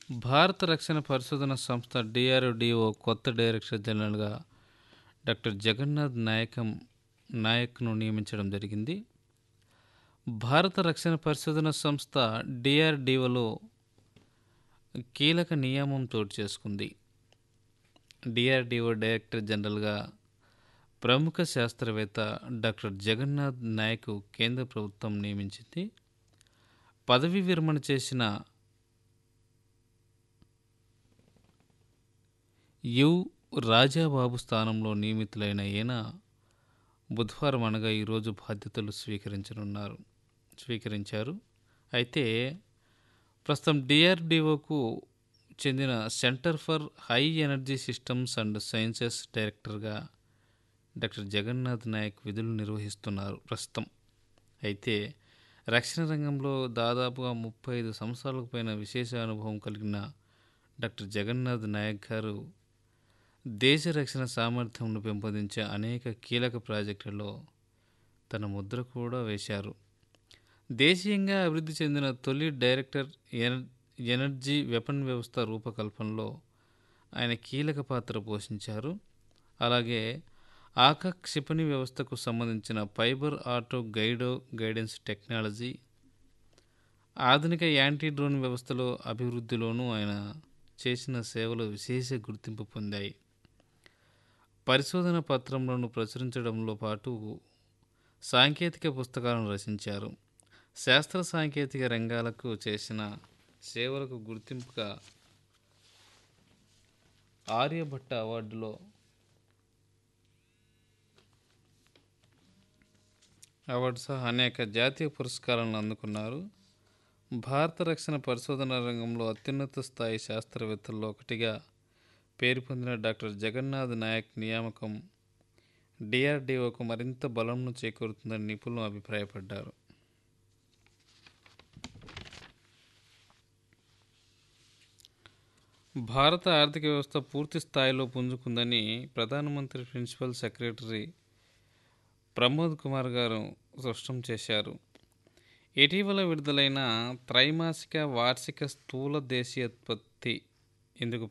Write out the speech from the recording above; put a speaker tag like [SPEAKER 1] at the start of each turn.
[SPEAKER 1] భారత రక్షణ పరిశోధన సంస్థ డిఆర్డిఓ కొత్త డైరెక్టర్ జనరల్గా డాక్టర్ జగన్నాథ్ నాయకం నాయక్ను నియమించడం జరిగింది భారత రక్షణ పరిశోధన సంస్థ డిఆర్డిఓలో కీలక నియామం చోటు చేసుకుంది డిఆర్డిఓ డైరెక్టర్ జనరల్గా ప్రముఖ శాస్త్రవేత్త డాక్టర్ జగన్నాథ్ నాయక్ కేంద్ర ప్రభుత్వం నియమించింది పదవి విరమణ చేసిన యు రాజాబాబు స్థానంలో నియమితులైన ఈయన బుధవారం అనగా ఈరోజు బాధ్యతలు స్వీకరించనున్నారు స్వీకరించారు అయితే ప్రస్తుతం డిఆర్డిఓకు చెందిన center for high energy systems and sciences డైరెక్టర్గా డాక్టర్ జగన్నాథ్ నాయక్ విధులు నిర్వహిస్తున్నారు ప్రస్తుతం అయితే రక్షణ రంగంలో దాదాపుగా ముప్పై ఐదు సంవత్సరాలకు పైన విశేష అనుభవం కలిగిన డాక్టర్ జగన్నాథ్ నాయక్ గారు దేశ రక్షణ సామర్థ్యంను పెంపొందించే అనేక కీలక ప్రాజెక్టులలో తన ముద్ర కూడా వేశారు దేశీయంగా అభివృద్ధి చెందిన తొలి డైరెక్టర్ ఎన- ఎనర్జీ వెపన్ వ్యవస్థ రూపకల్పనలో ఆయన కీలక పాత్ర పోషించారు అలాగే ఆకా క్షిపణి వ్యవస్థకు సంబంధించిన ఫైబర్ ఆటో గైడో గైడెన్స్ టెక్నాలజీ ఆధునిక యాంటీ డ్రోన్ వ్యవస్థలో అభివృద్ధిలోనూ ఆయన చేసిన సేవలు విశేష గుర్తింపు పొందాయి పరిశోధన పత్రములను ప్రచురించడంలో పాటు సాంకేతిక పుస్తకాలను రచించారు శాస్త్ర సాంకేతిక రంగాలకు చేసిన సేవలకు గుర్తింపుగా ఆర్యభట్ట అవార్డులో అవార్డు సహా అనేక జాతీయ పురస్కారాలను అందుకున్నారు భారత రక్షణ పరిశోధన రంగంలో అత్యున్నత స్థాయి శాస్త్రవేత్తల్లో ఒకటిగా పేరు పొందిన డాక్టర్ జగన్నాథ్ నాయక్ నియామకం డిఆర్డిఓకు మరింత బలంను చేకూరుతుందని నిపుణులు అభిప్రాయపడ్డారు భారత ఆర్థిక వ్యవస్థ పూర్తి స్థాయిలో పుంజుకుందని ప్రధానమంత్రి ప్రిన్సిపల్ సెక్రటరీ ప్రమోద్ కుమార్ గారు స్పష్టం చేశారు ఇటీవల విడుదలైన త్రైమాసిక వార్షిక స్థూల దేశీయోత్పత్తి ఇందుకు